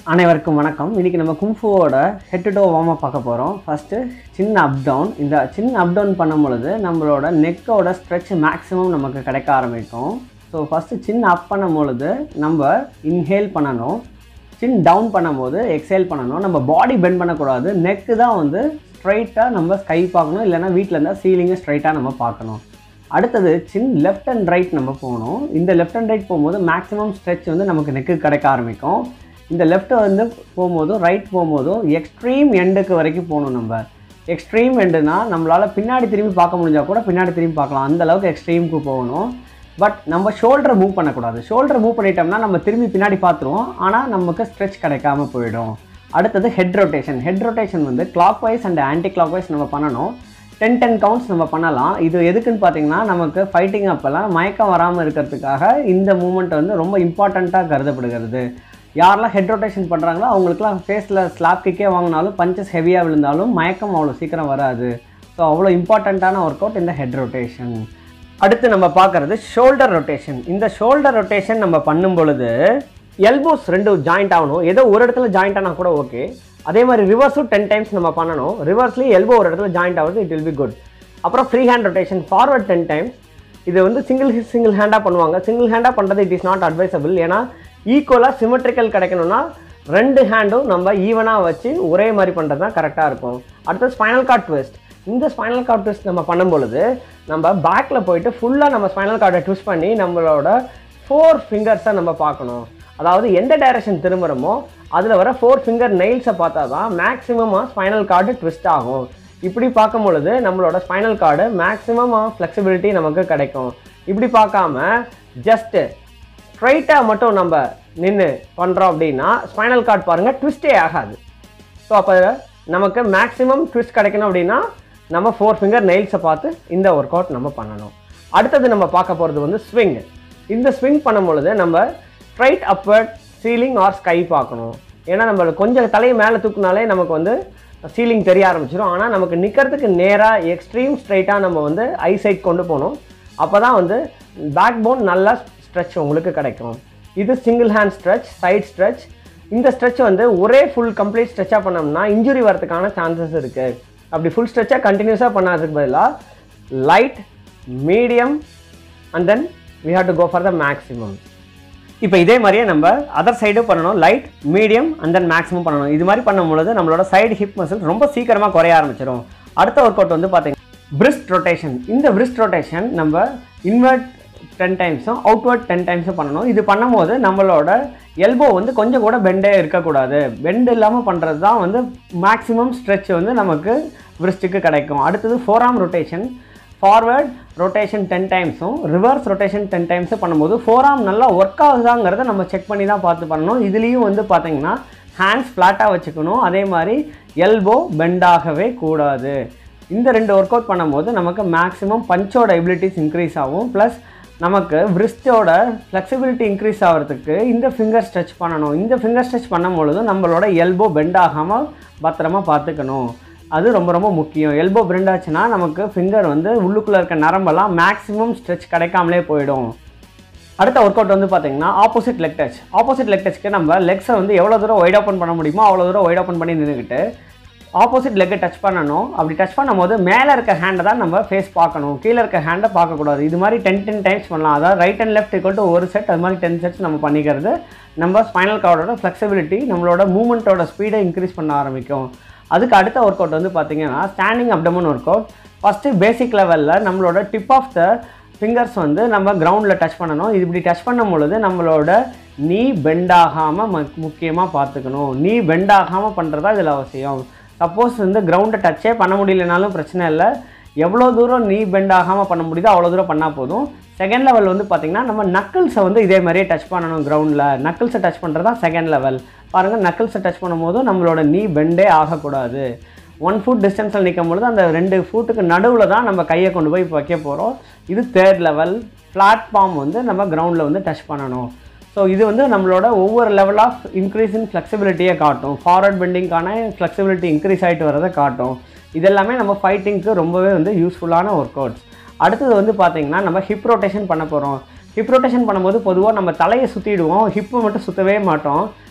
அனைவருக்கும் வணக்கம் இன்னைக்கு நம்ம கும்ஃபுவோட head to toe warm up பார்க்க போகிறோம் ஃபஸ்ட்டு சின்ன அப் டவுன் இந்த சின்ன அப் டவுன் பண்ணும் பொழுது நம்மளோட நெக்கோட ஸ்ட்ரெச் மேக்ஸிமம் நமக்கு கிடைக்க ஆரம்பிக்கும் ஸோ ஃபஸ்ட்டு சின்ன அப் பண்ணும் பொழுது நம்ம இன்ஹேல் பண்ணணும் சின் டவுன் பண்ணும்போது எக்ஸேல் பண்ணணும் நம்ம பாடி பெண்ட் பண்ணக்கூடாது நெக்கு தான் வந்து ஸ்ட்ரைட்டாக நம்ம ஸ்கை பார்க்கணும் இல்லைன்னா வீட்டில் இருந்தால் சீலிங்கை ஸ்ட்ரைட்டாக நம்ம பார்க்கணும் அடுத்தது சின் லெஃப்ட் அண்ட் ரைட் நம்ம போகணும் இந்த லெஃப்ட் அண்ட் ரைட் போகும்போது மேக்ஸிமம் ஸ்ட்ரெச் வந்து நமக்கு நெக்கு கிடைக்க ஆரம்பிக்கும் இந்த லெஃப்ட் வந்து போகும்போதும் ரைட் போகும்போதும் எக்ஸ்ட்ரீம் எண்டுக்கு வரைக்கும் போகணும் நம்ம எக்ஸ்ட்ரீம் எண்டுனா நம்மளால் பின்னாடி திரும்பி பார்க்க முடிஞ்சால் கூட பின்னாடி திரும்பி பார்க்கலாம் அந்த அளவுக்கு எக்ஸ்ட்ரீமுக்கு போகணும் பட் நம்ம ஷோல்டரை மூவ் பண்ணக்கூடாது ஷோல்டரை மூவ் பண்ணிட்டோம்னா நம்ம திரும்பி பின்னாடி பார்த்துருவோம் ஆனால் நமக்கு ஸ்ட்ரெச் கிடைக்காம போயிடும் அடுத்தது ஹெட் ரொட்டேஷன் ஹெட் ரொட்டேஷன் வந்து clockwise and anticlockwise நம்ம பண்ணணும் டென் டென் கவுண்ட்ஸ் நம்ம பண்ணலாம் இது எதுக்குன்னு பார்த்தீங்கன்னா நமக்கு ஃபைட்டிங் அப்போல்லாம் மயக்கம் வராமல் இருக்கிறதுக்காக இந்த மூமெண்ட் வந்து ரொம்ப இம்பார்ட்டண்ட்டாக கருதப்படுகிறது யாரெல்லாம் ஹெட் ரொட்டேஷன் பண்ணுறாங்களோ அவங்களுக்குலாம் ஃபேஸில் ஸ்லாப் கிக்கே வாங்கினாலும் பஞ்சஸ் ஹெவியாக விழுந்தாலும் மயக்கம் அவ்வளோ சீக்கிரம் வராது ஸோ அவ்வளோ இம்பார்ட்டண்ட்டான ஒர்க் அவுட் இந்த ஹெட் ரொட்டேஷன் அடுத்து நம்ம பார்க்குறது ஷோல்டர் ரொட்டேஷன் இந்த ஷோல்டர் ரொட்டேஷன் நம்ம பண்ணும் பொழுது எல்போஸ் ரெண்டு ஜாயிண்ட் ஆகணும் ஏதோ ஒரு இடத்துல ஜாயிண்ட் ஆனால் கூட ஓகே அதே மாதிரி ரிவர்ஸும் டென் டைம்ஸ் நம்ம பண்ணணும் ரிவர்ஸ்லேயும் எல்போ ஒரு இடத்துல ஜாயிண்ட் ஆகுது இட் வில் பி குட் அப்புறம் free hand rotation forward ten times இது வந்து சிங்கிள் சிங்கிள் ஹேண்டாக பண்ணுவாங்க சிங்கிள் ஹேண்டாக பண்ணுறது இட் இஸ் நாட் அட்வைசபிள் ஏன்னா ஈக்குவலாக சிமெட்ரிக்கல் கிடைக்கணும்னா ரெண்டு ஹேண்டும் நம்ம ஈவனாக வச்சு ஒரே மாதிரி பண்ணுறது தான் கரெக்டாக இருக்கும் அடுத்து ஸ்பைனல் கார்ட் ட்விஸ்ட் இந்த ஸ்பைனல் கார்ட் ட்விஸ்ட் நம்ம பண்ணும் பொழுது நம்ம பேக்கில் போயிட்டு ஃபுல்லாக நம்ம ஸ்பைனல் கார்டை ட்விஸ்ட் பண்ணி நம்மளோட ஃபோர் ஃபிங்கர்ஸை நம்ம பார்க்கணும் அதாவது எந்த டைரக்ஷன் திரும்புகிறோமோ அதில் வர ஃபோர் ஃபிங்கர் நெயில்ஸை பார்த்தா தான் மேக்ஸிமமாக ஸ்பைனல் கார்டு ட்விஸ்ட் ஆகும் இப்படி பார்க்கும் பொழுது நம்மளோட ஸ்பைனல் கார்டு மேக்ஸிமம் ஃப்ளெக்சிபிலிட்டி நமக்கு கிடைக்கும் இப்படி பார்க்காம ஜஸ்ட்டு ஸ்ட்ரைட்டாக மட்டும் நம்ம நின்று பண்ணுறோம் அப்படின்னா ஸ்பைனல் கார்டு பாருங்கள் ட்விஸ்டே ஆகாது ஸோ அப்போ நமக்கு மேக்ஸிமம் ட்விஸ்ட் கிடைக்கணும் அப்படின்னா நம்ம ஃபோர் ஃபிங்கர் நெயில்ஸை பார்த்து இந்த ஒர்க் அவுட் நம்ம பண்ணணும் அடுத்தது நம்ம பார்க்க போகிறது வந்து ஸ்விங் இந்த ஸ்விங் பண்ணும் பொழுது நம்ம straight upward ceiling or sky பார்க்கணும் ஏன்னா நம்ம கொஞ்சம் தலையை மேலே தூக்குனாலே நமக்கு வந்து சீலிங் தெரிய ஆரம்பிச்சிடும் ஆனால் நமக்கு நிற்கிறதுக்கு நேராக எக்ஸ்ட்ரீம் ஸ்ட்ரைட்டாக நம்ம வந்து ஐசைட் கொண்டு போகணும் அப்போ தான் வந்து பேக் போன் நல்லா ஸ்ட்ரெச் உங்களுக்கு கிடைக்கும் இது single hand stretch side stretch இந்த ஸ்ட்ரெச் வந்து ஒரே ஃபுல் கம்ப்ளீட் ஸ்ட்ரெச்சாக பண்ணோம்னா இன்ஜுரி வரதுக்கான சான்சஸ் இருக்குது அப்படி ஃபுல் ஸ்ட்ரெச்சாக கண்டினியூஸாக பண்ணாததுக்கு பதிலாக light medium and then we have to go for the maximum இப்போ இதே மாதிரியே நம்ம அதர் சைடும் பண்ணணும் light medium and then maximum பண்ணணும் இது மாதிரி பண்ணும் பொழுது நம்மளோட சைடு ஹிப் மசில் ரொம்ப சீக்கிரமாக குறைய ஆரம்பிச்சிடும் அடுத்த ஒர்க் அவுட் வந்து பார்த்தீங்கன்னா பிரிஸ்ட் ரொட்டேஷன் இந்த பிரிஸ்ட் ரொட்டேஷன் நம்ம இன்வெர்ட் டென் டைம்ஸும் அவுட்வர்ட் டென் டைம்ஸும் பண்ணணும் இது பண்ணும்போது நம்மளோட எல்போ வந்து கொஞ்சம் கூட பெண்டே இருக்கக்கூடாது பெண்ட் இல்லாமல் பண்ணுறது தான் வந்து மேக்ஸிமம் ஸ்ட்ரெச் வந்து நமக்கு பிரிஸ்ட்டுக்கு கிடைக்கும் அடுத்தது forearm rotation forward rotation ten டைம்ஸும் ரிவர்ஸ் ரொட்டேஷன் டென் டைம்ஸும் பண்ணும்போது ஃபோராம் நல்லா ஒர்க் ஆகுதாங்கிறத நம்ம செக் பண்ணி தான் பார்த்து பண்ணணும் இதுலேயும் வந்து பார்த்தீங்கன்னா ஹேண்ட்ஸ் ஃப்ளாட்டாக வச்சுக்கணும் அதே மாதிரி எல்போ பெண்டாகவே கூடாது இந்த ரெண்டு ஒர்க் அவுட் பண்ணும்போது நமக்கு மேக்ஸிமம் பஞ்சோட எபிலிட்டிஸ் இன்க்ரீஸ் ஆகும் ப்ளஸ் நமக்கு விரிஸ்டோட ஃப்ளெக்சிபிலிட்டி இன்க்ரீஸ் ஆகிறதுக்கு இந்த ஃபிங்கர் ஸ்ட்ரெச் பண்ணணும் இந்த ஃபிங்கர் ஸ்ட்ரெச் பண்ணும் பொழுது நம்மளோட எல்போ பெண்ட் ஆகாமல் பத்திரமா பார்த்துக்கணும் அது ரொம்ப ரொம்ப முக்கியம் எல்போ பெண்ட் ஆச்சுன்னா நமக்கு ஃபிங்கர் வந்து உள்ளுக்குள்ளே இருக்க நரம்பெல்லாம் மேக்ஸிமம் ஸ்ட்ரெச் கிடைக்காமலே போயிடும் அடுத்த ஒர்க் அவுட் வந்து பார்த்தீங்கன்னா opposite leg touch opposite leg டச்சுக்கு நம்ம லெக்ஸை வந்து எவ்வளோ தூரம் ஒய்ட் ஓப்பன் பண்ண முடியுமோ அவ்வளோ தூரம் ஒய்ட் ஓப்பன் பண்ணி நின்றுக்கிட்டு ஆப்போசிட் லெக்கை டச் பண்ணணும் அப்படி டச் பண்ணும்போது மேலே இருக்க ஹேண்டை தான் நம்ம ஃபேஸ் பார்க்கணும் கீழே இருக்க ஹேண்டை பார்க்கக்கூடாது இது மாதிரி டென் டென் டைம்ஸ் பண்ணலாம் அதாவது right and left equal to ஒரு செட் அது மாதிரி டென் செட்ஸ் நம்ம பண்ணிக்கிறது நம்ம ஸ்பைனல் கார்டோட ஃப்ளெக்சிபிலிட்டி நம்மளோட மூமெண்ட்டோட ஸ்பீடை இன்க்ரீஸ் பண்ண ஆரம்பிக்கும் அதுக்கு அடுத்த ஒர்க் அவுட் வந்து பார்த்தீங்கன்னா standing abdomen workout first basic லெவலில் நம்மளோட டிப் ஆஃப் த ஃபிங்கர்ஸ் வந்து நம்ம கிரவுண்டில் டச் பண்ணணும் இது இப்படி டச் பண்ணும் பொழுது நம்மளோட நீ பெண்டாகாமல் முக்கியமாக பார்த்துக்கணும் நீ பெண்டாகாமல் பண்ணுறதா இதில் அவசியம் சப்போஸ் வந்து கிரவுண்டை டச்சே பண்ண முடியலனாலும் பிரச்சனை இல்லை எவ்வளோ தூரம் நீ பெண்ட் ஆகாமல் பண்ண முடியுதோ அவ்வளோ தூரம் பண்ணால் போதும் செகண்ட் லெவல் வந்து பார்த்திங்கன்னா நம்ம நக்கிள்ஸை வந்து இதே மாதிரியே டச் பண்ணணும் கிரவுண்டில் நக்கிள்ஸை டச் பண்ணுறது தான் செகண்ட் லெவல் பாருங்கள் நக்கிள்ஸை டச் பண்ணும்போது நம்மளோட நீ பெண்டே ஆகக்கூடாது ஒன் ஃபுட் டிஸ்டன்ஸில் நிற்கும் பொழுது அந்த ரெண்டு ஃபுட்டுக்கு நடுவில் தான் நம்ம கையை கொண்டு போய் வைக்க போகிறோம் இது தேர்ட் லெவல் பிளாட்ஃபார்ம் வந்து நம்ம கிரவுண்டில் வந்து டச் பண்ணணும் ஸோ இது வந்து நம்மளோட ஒவ்வொரு லெவல் ஆஃப் இன்க்ரீஸ் இன் ஃப்ளெக்சிபிலிட்டியை காட்டும் ஃபார்வர்ட் பெண்டிங்கான ஃப்ளெக்சிபிலிட்டி இன்க்ரீஸ் ஆகிட்டு வரதை காட்டும் இதெல்லாமே நம்ம ஃபைட்டிங்க்கு ரொம்பவே வந்து யூஸ்ஃபுல்லான ஒர்க் அவுட்ஸ் அடுத்தது வந்து பார்த்தீங்கன்னா நம்ம ஹிப் ரொட்டேஷன் பண்ண போகிறோம் ஹிப் ரொட்டேஷன் பண்ணும்போது பொதுவாக நம்ம தலையை சுற்றிடுவோம் ஹிப்பை மட்டும் சுற்றவே மாட்டோம்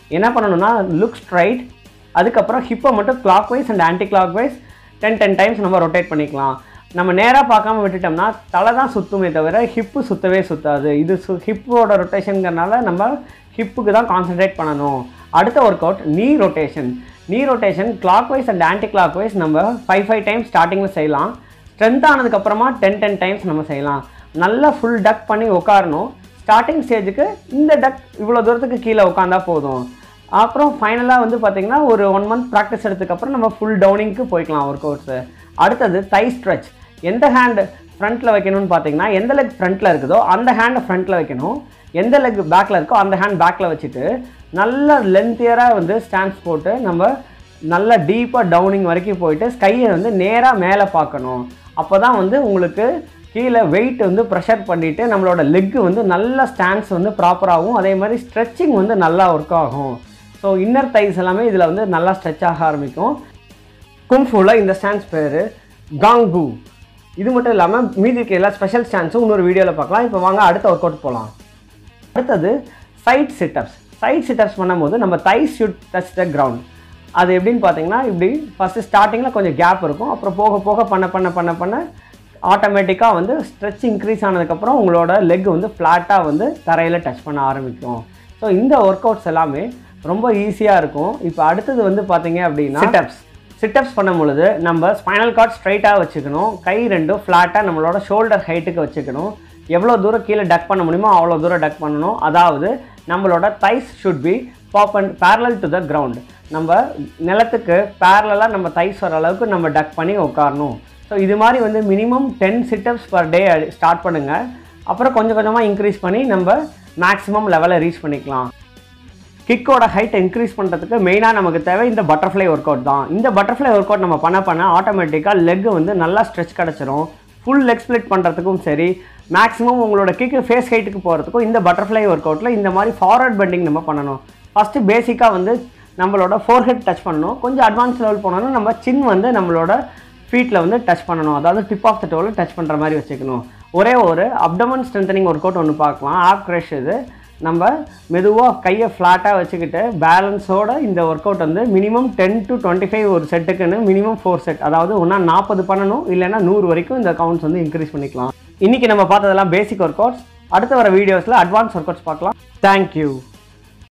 என்ன பண்ணணும்னா லுக் ஸ்ட்ரைட் அதுக்கப்புறம் ஹிப்பை மட்டும் clockwise and anticlockwise ten ten times நம்ம ரொட்டேட் பண்ணிக்கலாம் நம்ம நேராக பார்க்காம விட்டுட்டோம்னா தலை தான் சுற்றுமே தவிர ஹிப்பு சுற்றவே சுற்றாது இது சு ஹிப்போட ரொட்டேஷனுங்கிறனால நம்ம ஹிப்புக்கு தான் கான்சென்ட்ரேட் பண்ணணும் அடுத்த workout knee rotation knee rotation clockwise and anticlockwise நம்ம ஃபைவ் ஃபைவ் டைம்ஸ் ஸ்டார்டிங்கில் செய்யலாம் ஸ்ட்ரென்த் ஆனதுக்கப்புறமா டென் டென் டைம்ஸ் நம்ம செய்யலாம் நல்லா ஃபுல் டக் பண்ணி உட்காரணும் ஸ்டார்டிங் ஸ்டேஜுக்கு இந்த டக் இவ்வளோ தூரத்துக்கு கீழே உட்காந்தா போதும் அப்புறம் ஃபைனலாக வந்து பார்த்திங்கன்னா ஒரு ஒன் மந்த் ப்ராக்டிஸ் எடுத்ததுக்கப்புறம் நம்ம ஃபுல் டவுனிங்க்கு போய்க்கலாம் ஒர்க் அவுட்ஸு அடுத்தது தை ஸ்ட்ரெச் எந்த ஹேண்ட் ஃப்ரண்ட்டில் வைக்கணும்னு பார்த்தீங்கன்னா எந்த லெக் ஃப்ரண்ட்டில் இருக்குதோ அந்த ஹேண்டை ஃப்ரண்ட்டில் வைக்கணும் எந்த லெக் பேக்கில் இருக்கோ அந்த ஹேண்ட் பேக்கில் வச்சுட்டு நல்ல லென்த்தியராக வந்து ஸ்டாண்ட்ஸ் போட்டு நம்ம நல்ல டீப்பாக டவுனிங் வரைக்கும் போயிட்டு ஸ்கையை வந்து நேராக மேலே பார்க்கணும் அப்போ தான் வந்து உங்களுக்கு கீழே வெயிட் வந்து ப்ரெஷர் பண்ணிவிட்டு நம்மளோட லெக்கு வந்து நல்ல ஸ்டாண்ட்ஸ் வந்து ப்ராப்பராகவும் அதே மாதிரி ஸ்ட்ரெச்சிங் வந்து நல்லா ஒர்க் ஆகும் ஸோ இன்னர் தைஸ் எல்லாமே இதில் வந்து நல்லா ஸ்ட்ரெச் ஆக ஆரம்பிக்கும் கும்ஃபுல இந்த ஸ்டாண்ட்ஸ் பேர் காங்கு இது மட்டும் இல்லாமல் மீதி இருக்க எல்லா ஸ்பெஷல் ஸ்டாண்ட்ஸும் இன்னொரு வீடியோவில் பார்க்கலாம் இப்போ வாங்க அடுத்த ஒர்க் அவுட் போகலாம் அடுத்தது சைட் சிட்டப்ஸ் சைட் சிட்டப்ஸ் பண்ணும்போது நம்ம thigh should touch the ground அது எப்படின்னு பார்த்தீங்கன்னா இப்படி ஃபஸ்ட்டு ஸ்டார்டிங்கில் கொஞ்சம் கேப் இருக்கும் அப்புறம் போக போக பண்ண பண்ண பண்ண பண்ண ஆட்டோமேட்டிக்காக வந்து ஸ்ட்ரெச் இன்க்ரீஸ் ஆனதுக்கப்புறம் உங்களோட லெக் வந்து ஃப்ளாட்டாக வந்து தரையில் டச் பண்ண ஆரம்பிக்கும் ஸோ இந்த ஒர்க் அவுட்ஸ் எல்லாமே ரொம்ப ஈஸியாக இருக்கும் இப்போ அடுத்தது வந்து பார்த்தீங்க அப்படின்னா சிட்டப்ஸ் சிட்டப்ஸ் பண்ணும் பொழுது நம்ம ஸ்பைனல் கார்ட் ஸ்ட்ரைட்டாக வச்சுக்கணும் கை ரெண்டும் ஃப்ளாட்டாக நம்மளோட ஷோல்டர் ஹைட்டுக்கு வச்சுக்கணும் எவ்வளோ தூரம் கீழே டக் பண்ண முடியுமோ அவ்வளோ தூரம் டக் பண்ணணும் அதாவது நம்மளோட thighs should be pop and parallel to the ground நம்ம நிலத்துக்கு பேரலாக நம்ம தைஸ் வர அளவுக்கு நம்ம டக் பண்ணி உட்காரணும் ஸோ இது மாதிரி வந்து minimum ten situps per day start பண்ணுங்கள் அப்புறம் கொஞ்சம் கொஞ்சமாக இன்க்ரீஸ் பண்ணி நம்ம மேக்ஸிமம் லெவலை ரீச் பண்ணிக்கலாம் கிக்கோட ஹைட் இன்க்ரீஸ் பண்ணுறதுக்கு மெயினாக நமக்கு தேவை இந்த பட்டர்ஃப்ளை ஒர்க் அவுட் தான் இந்த பட்டர்ஃப்ளை ஒர்க் அவுட் நம்ம பண்ண பண்ண ஆட்டோமேட்டிக்காக லெக் வந்து நல்லா ஸ்ட்ரெச் கிடச்சிரும் ஃபுல் லெக் ஸ்ப்ளிட் பண்ணுறதுக்கும் சரி மேக்ஸிமம் உங்களோட கிக்கு ஃபேஸ் ஹைட்டுக்கு போகிறதுக்கும் இந்த பட்டர்ஃப்ளை ஒர்க் அவுட்டில் இந்த மாதிரி ஃபார்வர்ட் பெண்டிங் நம்ம பண்ணணும் ஃபஸ்ட்டு பேசிக்காக வந்து நம்மளோட ஃபோர் ஹெட் டச் பண்ணணும் கொஞ்சம் அட்வான்ஸ் லெவல் போனோம்னா நம்ம சின் வந்து நம்மளோட ஃபீட்டில் வந்து டச் பண்ணணும் அதாவது டிப் ஆஃப் த டோவில் டச் பண்ணுற மாதிரி வச்சுக்கணும் ஒரே ஒரு அப்டமன் ஸ்ட்ரென்தனிங் ஒர்க் அவுட் ஒன்று பார்க்கலாம் ஆப் க்ரஷ் இது நம்ம மெதுவாக கையை ஃப்ளாட்டாக வச்சுக்கிட்டு பேலன்ஸோட இந்த ஒர்க் அவுட் வந்து minimum ten to twenty five ஒரு செட்டுக்குன்னு மினிமம் ஃபோர் செட் அதாவது ஒன்றா நாற்பது பண்ணணும் இல்லைன்னா நூறு வரைக்கும் இந்த கவுண்ட்ஸ் வந்து இன்க்ரீஸ் பண்ணிக்கலாம் இன்றைக்கி நம்ம பார்த்ததெல்லாம் பேசிக் ஒர்க் அவுட்ஸ் அடுத்து வர வீடியோஸில் அட்வான்ஸ் ஒர்க் அவுட்ஸ் பார்க்கலாம் தேங்க்யூ